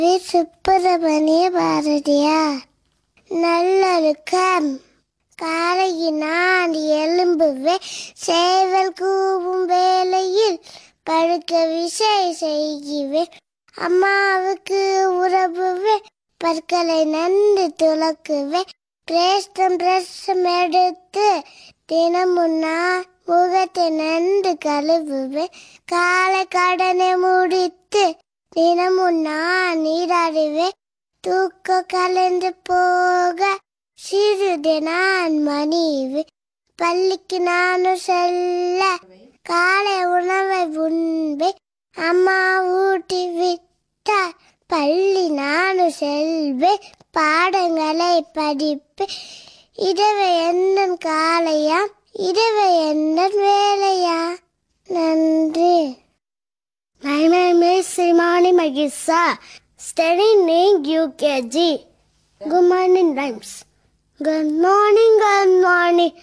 We. Subramaniya Bharathiyar நல்லொழுக்கம் காலையில் நான் எழும்புவேன் சேவல் கூவும் வேளையில் படுக்க விசை செய்குவேன் அம்மாவுக்கு உறவுவேன் பற்களை நன்கு துலக்குவேன் பிரேஷ்டம் பிரசம் எடுத்து தினமும் நான் முகத்தை நன்கு கழுவுவேன் காலை கடனை முடித்து தினமும் நான் நீராடுவேன் தூக்க கலந்து போக சிறிது நான் மணிவு பள்ளிக்கு நானும் செல்ல காலை உணவை உண்பேன் அம்மா ஊட்டி விட்டார் பள்ளி நானும் செல்வேன் பாடங்களை படிப்பேன் இரவு என்ன காலையா இரவு என்ன வேலையா நன்றி My name is Simani Magissa, studying in UKG. Good morning, rhymes. Good morning, good morning.